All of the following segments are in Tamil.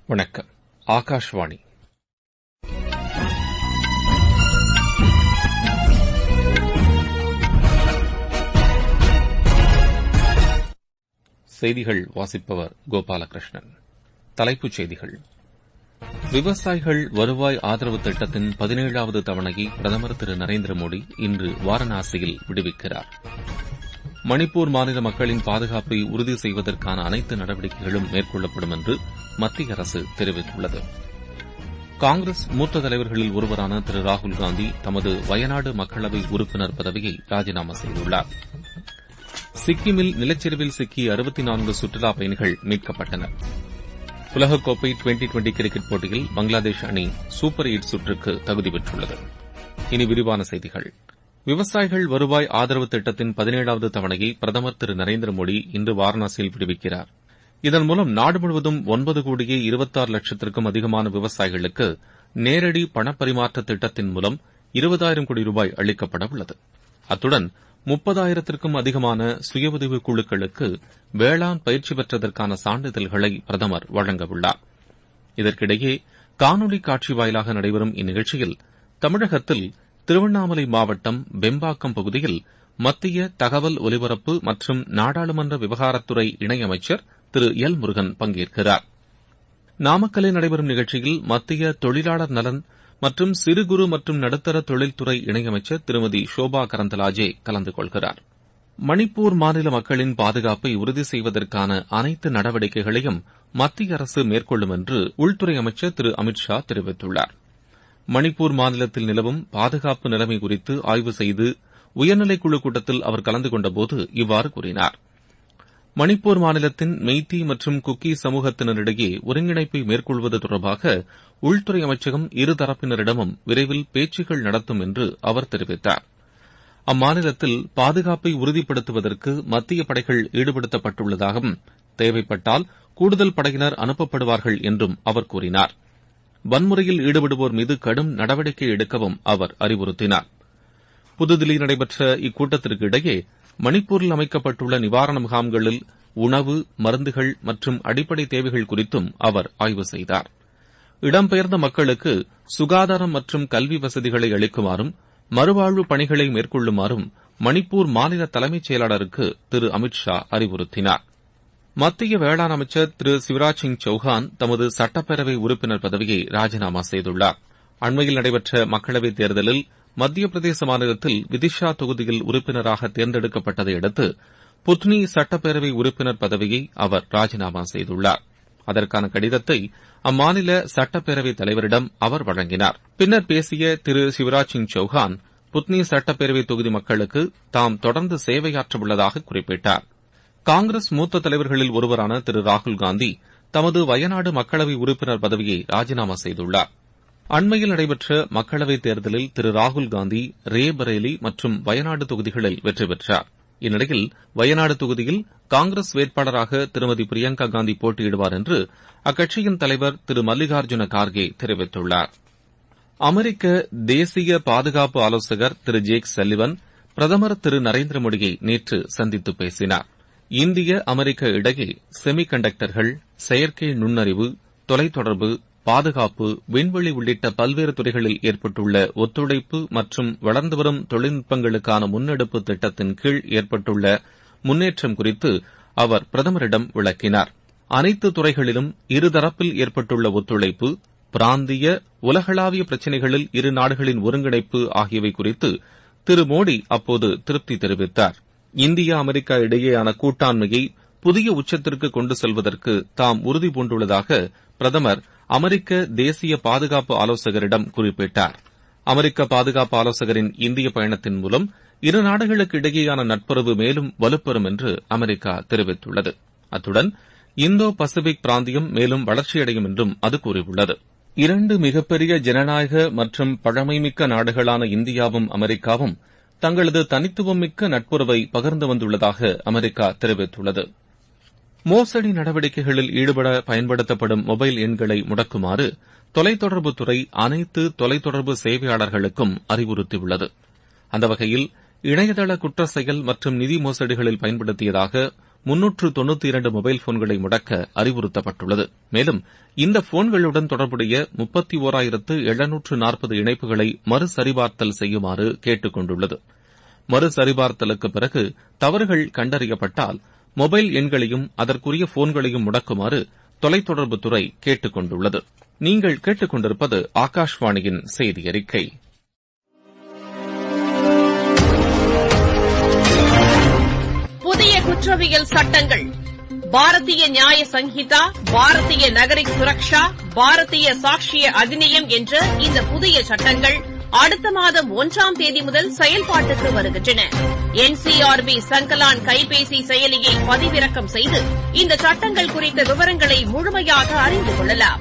வணக்கம் ஆகாஷ்வாணி செய்திகள் வாசிப்பவர் கோபாலகிருஷ்ணன் தலைப்புச் செய்திகள் விவசாயிகள் வருவாய் ஆதரவு திட்டத்தின் பதினேழாவது தவணையை பிரதமர் திரு நரேந்திர மோடி இன்று வாரணாசியில் விடுவிக்கிறார் மணிப்பூர் மாநில மக்களின் பாதுகாப்பை உறுதி செய்வதற்கான அனைத்து நடவடிக்கைகளும் மேற்கொள்ளப்படும் என்று மத்திய அரசு தெரிவித்துள்ளது காங்கிரஸ் மூத்த தலைவர்களில் ஒருவரான திரு ராகுல்காந்தி தமது வயநாடு மக்களவை உறுப்பினர் பதவியை ராஜினாமா செய்துள்ளார் சிக்கிமில் நிலச்சரிவில் சிக்கிய அறுபத்தி நான்கு சுற்றுலாப் பயணிகள் மீட்கப்பட்டனர் உலகக்கோப்பை டுவெண்டி டுவெண்டி கிரிக்கெட் போட்டியில் பங்களாதேஷ் அணி சூப்பர் எயிட் சுற்றுக்கு தகுதி பெற்றுள்ளது இனி விரிவான செய்திகள் விவசாயிகள் வருவாய் ஆதரவு திட்டத்தின் பதினேழாவது தவணையை பிரதமர் திரு நரேந்திர மோடி இன்று வாரணாசியில் விடுவிக்கிறார் இதன் மூலம் நாடு முழுவதும் ஒன்பது கோடியே இருபத்தாறு லட்சத்திற்கும் அதிகமான விவசாயிகளுக்கு நேரடி பணப்பரிமாற்ற திட்டத்தின் மூலம் இருபதாயிரம் கோடி ரூபாய் அளிக்கப்பட உள்ளது அத்துடன் முப்பதாயிரத்திற்கும் அதிகமான சுய உதவிக் குழுக்களுக்கு வேளாண் பயிற்சி பெற்றதற்கான சான்றிதழ்களை பிரதமர் வழங்கவுள்ளார் இதற்கிடையே காணொலி காட்சி வாயிலாக நடைபெறும் இந்நிகழ்ச்சியில் தமிழகத்தில் திருவண்ணாமலை மாவட்டம் பெம்பாக்கம் பகுதியில் மத்திய தகவல் ஒலிபரப்பு மற்றும் நாடாளுமன்ற விவகாரத்துறை இணையமைச்சர் திரு எல் முருகன் பங்கேற்கிறார் நாமக்கல்லில் நடைபெறும் நிகழ்ச்சியில் மத்திய தொழிலாளர் நலன் மற்றும் சிறு குறு மற்றும் நடுத்தர தொழில்துறை இணையமைச்சர் திருமதி ஷோபா கரந்தலாஜே கலந்து கொள்கிறார் மணிப்பூர் மாநில மக்களின் பாதுகாப்பை உறுதி செய்வதற்கான அனைத்து நடவடிக்கைகளையும் மத்திய அரசு மேற்கொள்ளும் என்று உள்துறை அமைச்சர் திரு அமித் ஷா தெரிவித்துள்ளார் மணிப்பூர் மாநிலத்தில் நிலவும் பாதுகாப்பு நிலைமை குறித்து ஆய்வு செய்து உயர்நிலைக்குழு கூட்டத்தில் அவர் கலந்து கொண்டபோது இவ்வாறு கூறினார் மணிப்பூர் மாநிலத்தின் மெய்த்தி மற்றும் குக்கி சமூகத்தினரிடையே ஒருங்கிணைப்பை மேற்கொள்வது தொடர்பாக உள்துறை அமைச்சகம் இருதரப்பினரிடமும் விரைவில் பேச்சுக்கள் நடத்தும் என்று அவர் தெரிவித்தார் அம்மாநிலத்தில் பாதுகாப்பை உறுதிப்படுத்துவதற்கு மத்திய படைகள் ஈடுபடுத்தப்பட்டுள்ளதாகவும் தேவைப்பட்டால் கூடுதல் படையினர் அனுப்பப்படுவார்கள் என்றும் அவர் கூறினார் வன்முறையில் ஈடுபடுவோர் மீது கடும் நடவடிக்கை எடுக்கவும் அவர் அறிவுறுத்தினார் புதுதில்லியில் நடைபெற்ற இக்கூட்டத்திற்கு இடையே மணிப்பூரில் அமைக்கப்பட்டுள்ள நிவாரண முகாம்களில் உணவு மருந்துகள் மற்றும் அடிப்படை தேவைகள் குறித்தும் அவர் ஆய்வு செய்தார் இடம்பெயர்ந்த மக்களுக்கு சுகாதாரம் மற்றும் கல்வி வசதிகளை அளிக்குமாறும் மறுவாழ்வு பணிகளை மேற்கொள்ளுமாறும் மணிப்பூர் மாநில தலைமைச் செயலாளருக்கு திரு அமித் ஷா அறிவுறுத்தினார் மத்திய வேளாண் அமைச்சர் திரு சிவராஜ் சிங் சௌஹான் தமது சட்டப்பேரவை உறுப்பினர் பதவியை ராஜினாமா செய்துள்ளார் அண்மையில் நடைபெற்ற மக்களவைத் தேர்தலில் மத்திய பிரதேச மாநிலத்தில் விதிஷா தொகுதியில் உறுப்பினராக தேர்ந்தெடுக்கப்பட்டதை அடுத்து புத்னி சட்டப்பேரவை உறுப்பினர் பதவியை அவர் ராஜினாமா செய்துள்ளார் அதற்கான கடிதத்தை அம்மாநில சட்டப்பேரவைத் தலைவரிடம் அவர் வழங்கினார் பின்னர் பேசிய திரு சிவராஜ் சிங் சௌஹான் புத்னி சட்டப்பேரவை தொகுதி மக்களுக்கு தாம் தொடர்ந்து சேவையாற்றவுள்ளதாக குறிப்பிட்டார் காங்கிரஸ் மூத்த தலைவர்களில் ஒருவரான திரு ராகுல்காந்தி தமது வயநாடு மக்களவை உறுப்பினர் பதவியை ராஜினாமா செய்துள்ளார் அண்மையில் நடைபெற்ற மக்களவைத் தேர்தலில் திரு ராகுல்காந்தி ரேபரேலி மற்றும் வயநாடு தொகுதிகளில் வெற்றி பெற்றார் இந்நிலையில் வயநாடு தொகுதியில் காங்கிரஸ் வேட்பாளராக திருமதி பிரியங்கா காந்தி போட்டியிடுவார் என்று அக்கட்சியின் தலைவர் திரு மல்லிகார்ஜுன கார்கே தெரிவித்துள்ளார் அமெரிக்க தேசிய பாதுகாப்பு ஆலோசகர் திரு ஜேக் சல்லிவன் பிரதமர் திரு நரேந்திர மோடியை நேற்று சந்தித்து பேசினார் இந்திய அமெரிக்க இடையே செமி கண்டக்டர்கள் செயற்கை நுண்ணறிவு தொலைத்தொடர்பு பாதுகாப்பு விண்வெளி உள்ளிட்ட பல்வேறு துறைகளில் ஏற்பட்டுள்ள ஒத்துழைப்பு மற்றும் வளர்ந்து வரும் தொழில்நுட்பங்களுக்கான முன்னெடுப்பு திட்டத்தின் கீழ் ஏற்பட்டுள்ள முன்னேற்றம் குறித்து அவர் பிரதமரிடம் விளக்கினார் அனைத்து துறைகளிலும் இருதரப்பில் ஏற்பட்டுள்ள ஒத்துழைப்பு பிராந்திய உலகளாவிய பிரச்சினைகளில் இரு நாடுகளின் ஒருங்கிணைப்பு ஆகியவை குறித்து திரு மோடி அப்போது திருப்தி தெரிவித்தார் இந்தியா அமெரிக்கா இடையேயான கூட்டாண்மையை புதிய உச்சத்திற்கு கொண்டு செல்வதற்கு தாம் உறுதி பூண்டுள்ளதாக பிரதமர் அமெரிக்க தேசிய பாதுகாப்பு ஆலோசகரிடம் குறிப்பிட்டார் அமெரிக்க பாதுகாப்பு ஆலோசகரின் இந்திய பயணத்தின் மூலம் இரு நாடுகளுக்கு இடையேயான நட்புறவு மேலும் வலுப்பெறும் என்று அமெரிக்கா தெரிவித்துள்ளது அத்துடன் இந்தோ பசிபிக் பிராந்தியம் மேலும் வளர்ச்சியடையும் என்றும் அது கூறியுள்ளது இரண்டு மிகப்பெரிய ஜனநாயக மற்றும் பழமைமிக்க நாடுகளான இந்தியாவும் அமெரிக்காவும் தங்களது தனித்துவமிக்க நட்புறவை பகிர்ந்து வந்துள்ளதாக அமெரிக்கா தெரிவித்துள்ளது மோசடி நடவடிக்கைகளில் ஈடுபட பயன்படுத்தப்படும் மொபைல் எண்களை முடக்குமாறு தொலைத்தொடர்புத்துறை அனைத்து தொலைத்தொடர்பு சேவையாளர்களுக்கும் அறிவுறுத்தியுள்ளது அந்த வகையில் இணையதள குற்ற செயல் மற்றும் நிதி மோசடிகளில் பயன்படுத்தியதாக முன்னூற்று தொன்னூத்தி இரண்டு மொபைல் போன்களை முடக்க அறிவுறுத்தப்பட்டுள்ளது மேலும் இந்த போன்களுடன் தொடர்புடைய முப்பத்தி ஓராயிரத்து எழுநூற்று நாற்பது இணைப்புகளை மறுசரிபார்த்தல் செய்யுமாறு கேட்டுக் கொண்டுள்ளது மறுசரிபார்த்தலுக்கு பிறகு தவறுகள் கண்டறியப்பட்டால் மொபைல் எண்களையும் அதற்குரிய போன்களையும் முடக்குமாறு தொலைத்தொடர்புத்துறை கேட்டுக் கொண்டுள்ளது நீங்கள் கேட்டுக் கொண்டிருப்பது ஆகாஷ்வாணியின் செய்தி அறிக்கை புதிய குற்றவியல் சட்டங்கள் பாரதிய நியாய சங்கீதா பாரதிய நகரிக் சுரக்ஷா பாரதிய சாட்சிய அதிநியம் என்ற இந்த புதிய சட்டங்கள் அடுத்த மாதம் ஒன்றாம் தேதி முதல் செயல்பாட்டுக்கு வருகின்றன என்சிஆர்பி சங்கலான் கைபேசி செயலியை பதிவிறக்கம் செய்து இந்த சட்டங்கள் குறித்த விவரங்களை முழுமையாக அறிந்து கொள்ளலாம்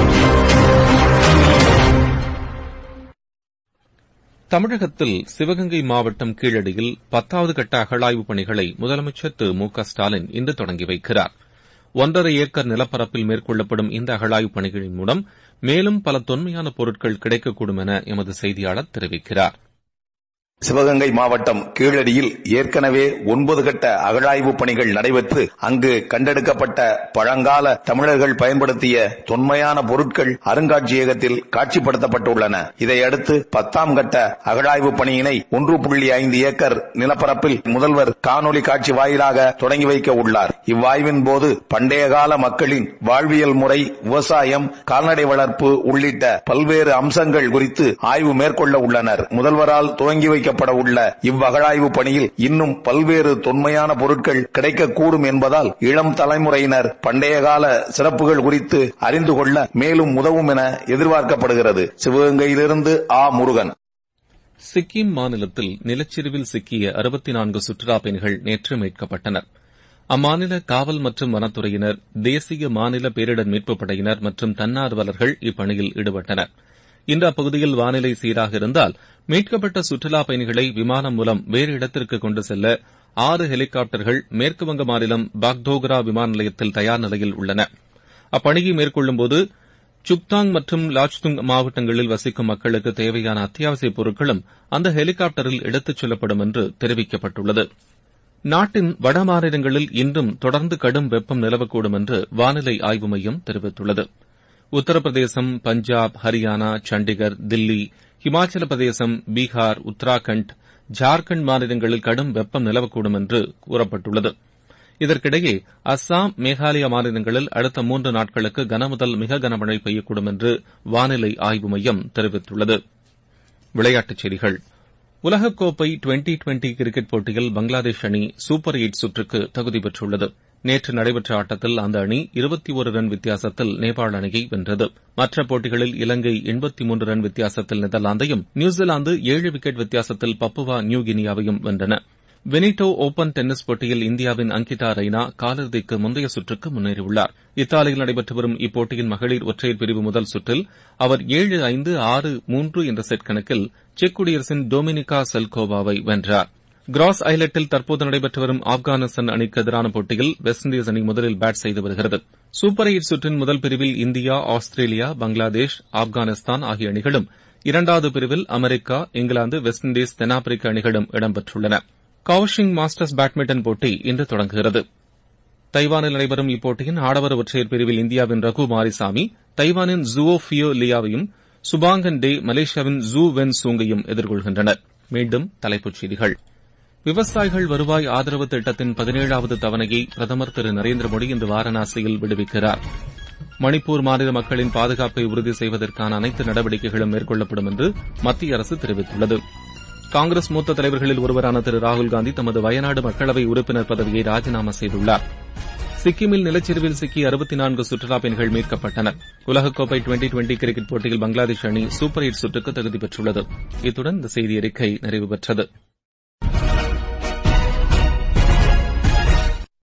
தமிழகத்தில் சிவகங்கை மாவட்டம் கீழடியில் பத்தாவது கட்ட அகழாய்வுப் பணிகளை முதலமைச்சர் திரு மு க ஸ்டாலின் இன்று தொடங்கி வைக்கிறார் ஒன்றரை ஏக்கர் நிலப்பரப்பில் மேற்கொள்ளப்படும் இந்த அகழாய்வுப் பணிகளின் மூலம் மேலும் பல தொன்மையான பொருட்கள் கிடைக்கக்கூடும் என எமது செய்தியாளர் தெரிவிக்கிறார் சிவகங்கை மாவட்டம் கீழடியில் ஏற்கனவே ஒன்பது கட்ட அகழாய்வு பணிகள் நடைபெற்று அங்கு கண்டெடுக்கப்பட்ட பழங்கால தமிழர்கள் பயன்படுத்திய தொன்மையான பொருட்கள் அருங்காட்சியகத்தில் காட்சிப்படுத்தப்பட்டுள்ளன இதையடுத்து பத்தாம் கட்ட அகழாய்வு பணியினை ஒன்று புள்ளி ஐந்து ஏக்கர் நிலப்பரப்பில் முதல்வர் காணொலி காட்சி வாயிலாக தொடங்கி வைக்க உள்ளார் இவ்வாய்வின் போது பண்டைய கால மக்களின் வாழ்வியல் முறை விவசாயம் கால்நடை வளர்ப்பு உள்ளிட்ட பல்வேறு அம்சங்கள் குறித்து ஆய்வு மேற்கொள்ள உள்ளனர் முதல்வரால் துவங்கி வைக்க வைக்கப்பட உள்ள இவ்வகழாய்வு பணியில் இன்னும் பல்வேறு தொன்மையான பொருட்கள் கிடைக்கக்கூடும் என்பதால் இளம் தலைமுறையினர் பண்டைய கால சிறப்புகள் குறித்து அறிந்து கொள்ள மேலும் உதவும் என எதிர்பார்க்கப்படுகிறது சிவகங்கையிலிருந்து ஆ முருகன் சிக்கிம் மாநிலத்தில் நிலச்சரிவில் சிக்கிய அறுபத்தி நான்கு சுற்றுலாப் பயணிகள் நேற்று மீட்கப்பட்டனர் அம்மாநில காவல் மற்றும் வனத்துறையினர் தேசிய மாநில பேரிடர் மீட்புப் படையினர் மற்றும் தன்னார்வலர்கள் இப்பணியில் ஈடுபட்டனர் இன்று அப்பகுதியில் வானிலை சீராக இருந்தால் மீட்கப்பட்ட சுற்றுலாப் பயணிகளை விமானம் மூலம் வேறு இடத்திற்கு கொண்டு செல்ல ஆறு ஹெலிகாப்டர்கள் மேற்குவங்க மாநிலம் பாக்டோக்ரா விமான நிலையத்தில் தயார் நிலையில் உள்ளன அப்பணியை மேற்கொள்ளும்போது சுக்தாங் மற்றும் லாச்துங் மாவட்டங்களில் வசிக்கும் மக்களுக்கு தேவையான அத்தியாவசியப் பொருட்களும் அந்த ஹெலிகாப்டரில் எடுத்துச் செல்லப்படும் என்று தெரிவிக்கப்பட்டுள்ளது நாட்டின் வட மாநிலங்களில் இன்றும் தொடர்ந்து கடும் வெப்பம் நிலவக்கூடும் என்று வானிலை ஆய்வு மையம் தெரிவித்துள்ளது உத்தரப்பிரதேசம் பஞ்சாப் ஹரியானா சண்டிகர் தில்லி ஹிமாச்சல பிரதேசம் பீகார் உத்தராகண்ட் ஜார்க்கண்ட் மாநிலங்களில் கடும் வெப்பம் நிலவக்கூடும் என்று கூறப்பட்டுள்ளது இதற்கிடையே அஸ்ஸாம் மேகாலயா மாநிலங்களில் அடுத்த மூன்று நாட்களுக்கு கனமுதல் மிக கனமழை பெய்யக்கூடும் என்று வானிலை ஆய்வு மையம் தெரிவித்துள்ளது விளையாட்டுச் செய்திகள் உலகக்கோப்பை டுவெண்டி டுவெண்டி கிரிக்கெட் போட்டியில் பங்களாதேஷ் அணி சூப்பர் எயிட் சுற்றுக்கு தகுதி பெற்றுள்ளது நேற்று நடைபெற்ற ஆட்டத்தில் அந்த அணி இருபத்தி ஒரு ரன் வித்தியாசத்தில் நேபாள அணியை வென்றது மற்ற போட்டிகளில் இலங்கை எண்பத்தி மூன்று ரன் வித்தியாசத்தில் நெதர்லாந்தையும் நியூசிலாந்து ஏழு விக்கெட் வித்தியாசத்தில் பப்புவா நியூகினியாவையும் வென்றன வெனிட்டோ ஓபன் டென்னிஸ் போட்டியில் இந்தியாவின் அங்கிதா ரெய்னா காலிறுதிக்கு முந்தைய சுற்றுக்கு முன்னேறியுள்ளார் இத்தாலியில் நடைபெற்று வரும் இப்போட்டியின் மகளிர் ஒற்றையர் பிரிவு முதல் சுற்றில் அவர் ஏழு ஐந்து ஆறு மூன்று என்ற செட் கணக்கில் செக் குடியரசின் டொமினிகா செல்கோவாவை வென்றார் கிராஸ் ஐலட்டில் தற்போது நடைபெற்று வரும் ஆப்கானிஸ்தான் அணிக்கு எதிரான போட்டியில் வெஸ்ட் இண்டீஸ் அணி முதலில் பேட் செய்து வருகிறது சூப்பர் எயிட் சுற்றின் முதல் பிரிவில் இந்தியா ஆஸ்திரேலியா பங்களாதேஷ் ஆப்கானிஸ்தான் ஆகிய அணிகளும் இரண்டாவது பிரிவில் அமெரிக்கா இங்கிலாந்து வெஸ்ட் இண்டீஸ் தென்னாப்பிரிக்க அணிகளும் இடம்பெற்றுள்ளன கவுஷிங் மாஸ்டர்ஸ் பேட்மிண்டன் போட்டி இன்று தொடங்குகிறது தைவானில் நடைபெறும் இப்போட்டியின் ஆடவர் ஒற்றையர் பிரிவில் இந்தியாவின் ரகு மாரிசாமி தைவானின் ஜுவோ ஃபியோ லியாவையும் சுபாங்கன் டே மலேசியாவின் ஜூ வென் சூங்கையும் எதிர்கொள்கின்றனர் மீண்டும் தலைப்புச் செய்திகள் விவசாயிகள் வருவாய் ஆதரவு திட்டத்தின் பதினேழாவது தவணையை பிரதமர் திரு நரேந்திர மோடி இன்று வாரணாசியில் விடுவிக்கிறார் மணிப்பூர் மாநில மக்களின் பாதுகாப்பை உறுதி செய்வதற்கான அனைத்து நடவடிக்கைகளும் மேற்கொள்ளப்படும் என்று மத்திய அரசு தெரிவித்துள்ளது காங்கிரஸ் மூத்த தலைவர்களில் ஒருவரான திரு ராகுல்காந்தி தமது வயநாடு மக்களவை உறுப்பினர் பதவியை ராஜினாமா செய்துள்ளார் சிக்கிமில் நிலச்சரிவில் சிக்கிய அறுபத்தி நான்கு சுற்றுலாப் பயணிகள் மீட்கப்பட்டனர் உலகக்கோப்பை டுவெண்டி டுவெண்டி கிரிக்கெட் போட்டியில் பங்களாதேஷ் அணி சூப்பர் எயிட் சுற்றுக்கு தகுதி பெற்றுள்ளது இத்துடன் இந்த செய்தி அறிக்கை நிறைவு பெற்றது